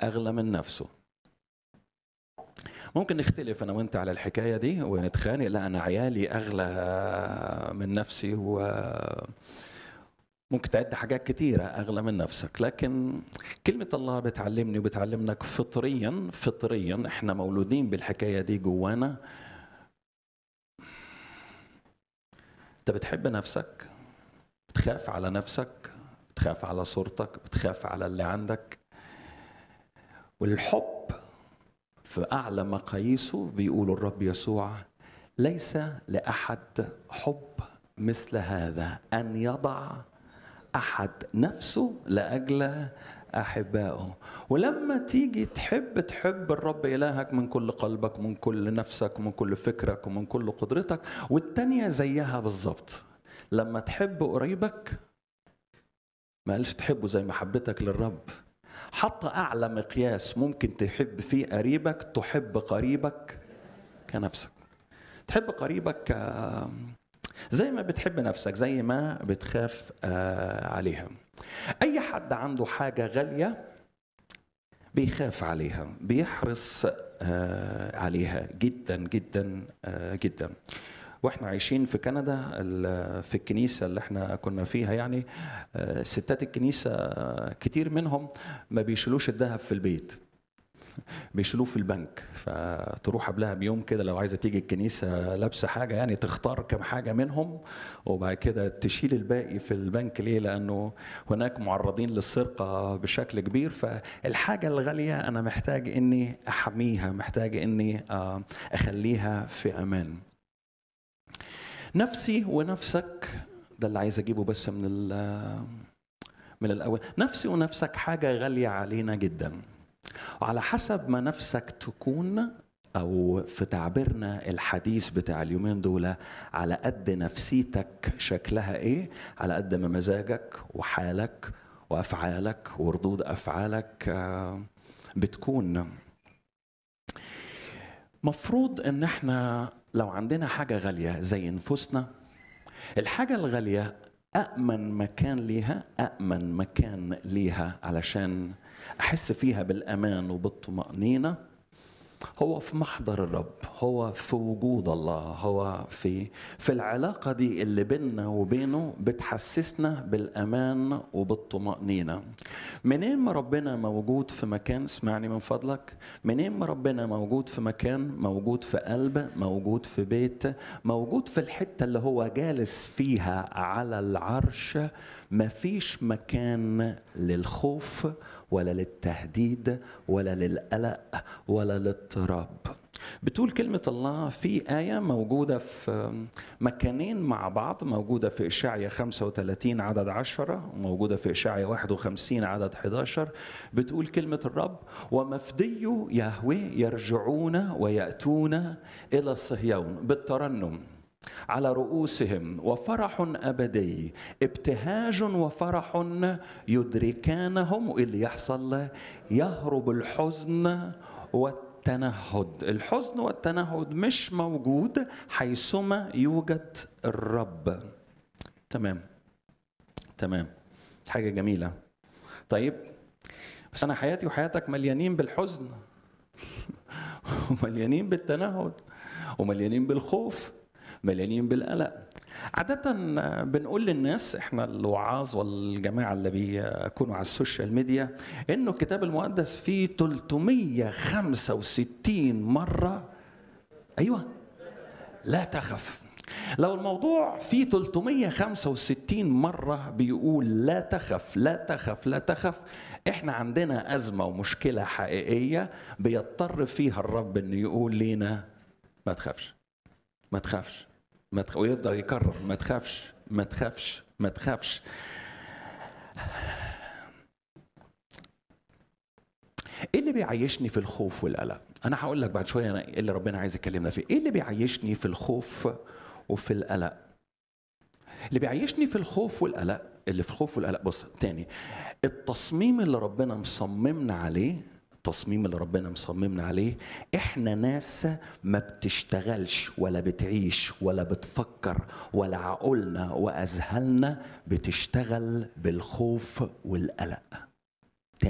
اغلى من نفسه ممكن نختلف انا وانت على الحكايه دي ونتخانق لا انا عيالي اغلى من نفسي و ممكن تعد حاجات كتيرة أغلى من نفسك لكن كلمة الله بتعلمني وبتعلمنك فطريا فطريا احنا مولودين بالحكاية دي جوانا انت بتحب نفسك بتخاف على نفسك بتخاف على صورتك بتخاف على اللي عندك والحب في أعلى مقاييسه بيقول الرب يسوع ليس لأحد حب مثل هذا أن يضع أحد نفسه لأجل أحبائه ولما تيجي تحب تحب الرب إلهك من كل قلبك من كل نفسك من كل فكرك ومن كل قدرتك والتانية زيها بالظبط لما تحب قريبك ما قالش تحبه زي محبتك للرب حط أعلى مقياس ممكن تحب فيه قريبك تحب قريبك كنفسك تحب قريبك زي ما بتحب نفسك زي ما بتخاف عليها اي حد عنده حاجه غاليه بيخاف عليها بيحرص عليها جدا جدا جدا واحنا عايشين في كندا في الكنيسه اللي احنا كنا فيها يعني ستات الكنيسه كتير منهم ما بيشيلوش الذهب في البيت بيشيلوه في البنك فتروح قبلها بيوم كده لو عايزه تيجي الكنيسه لابسه حاجه يعني تختار كم حاجه منهم وبعد كده تشيل الباقي في البنك ليه؟ لانه هناك معرضين للسرقه بشكل كبير فالحاجه الغاليه انا محتاج اني احميها محتاج اني اخليها في امان. نفسي ونفسك ده اللي عايز اجيبه بس من من الاول نفسي ونفسك حاجه غاليه علينا جدا وعلى حسب ما نفسك تكون او في تعبيرنا الحديث بتاع اليومين دول على قد نفسيتك شكلها ايه على قد ما مزاجك وحالك وافعالك وردود افعالك بتكون مفروض ان احنا لو عندنا حاجه غاليه زي نفوسنا الحاجه الغاليه أأمن مكان ليها أأمن مكان ليها علشان أحس فيها بالأمان وبالطمأنينة هو في محضر الرب هو في وجود الله هو في في العلاقة دي اللي بيننا وبينه بتحسسنا بالأمان وبالطمأنينة منين ما ربنا موجود في مكان اسمعني من فضلك منين ما ربنا موجود في مكان موجود في قلب موجود في بيت موجود في الحتة اللي هو جالس فيها على العرش مفيش مكان للخوف ولا للتهديد ولا للقلق ولا للاضطراب بتقول كلمة الله في آية موجودة في مكانين مع بعض موجودة في إشعيا 35 عدد 10 وموجودة في إشعيا 51 عدد 11 بتقول كلمة الرب ومفدي يهوه يرجعون ويأتون إلى صهيون بالترنم على رؤوسهم وفرح ابدي ابتهاج وفرح يدركانهم واللي يحصل يهرب الحزن والتنهد الحزن والتنهد مش موجود حيثما يوجد الرب تمام تمام حاجه جميله طيب بس انا حياتي وحياتك مليانين بالحزن ومليانين بالتنهد ومليانين بالخوف مليانين بالقلق عادة بنقول للناس احنا الوعاظ والجماعة اللي بيكونوا على السوشيال ميديا انه الكتاب المقدس فيه 365 مرة ايوه لا تخف لو الموضوع فيه 365 مرة بيقول لا تخف لا تخف لا تخف احنا عندنا أزمة ومشكلة حقيقية بيضطر فيها الرب انه يقول لنا ما تخافش ما تخافش ما تخ... ويفضل يكرر ما تخافش ما تخافش ما تخافش ايه اللي بيعيشني في الخوف والقلق انا هقول لك بعد شويه انا ايه اللي ربنا عايز يكلمنا فيه ايه اللي بيعيشني في الخوف وفي القلق اللي بيعيشني في الخوف والقلق اللي في الخوف والقلق بص تاني التصميم اللي ربنا مصممنا عليه التصميم اللي ربنا مصممنا عليه احنا ناس ما بتشتغلش ولا بتعيش ولا بتفكر ولا عقولنا واذهاننا بتشتغل بالخوف والقلق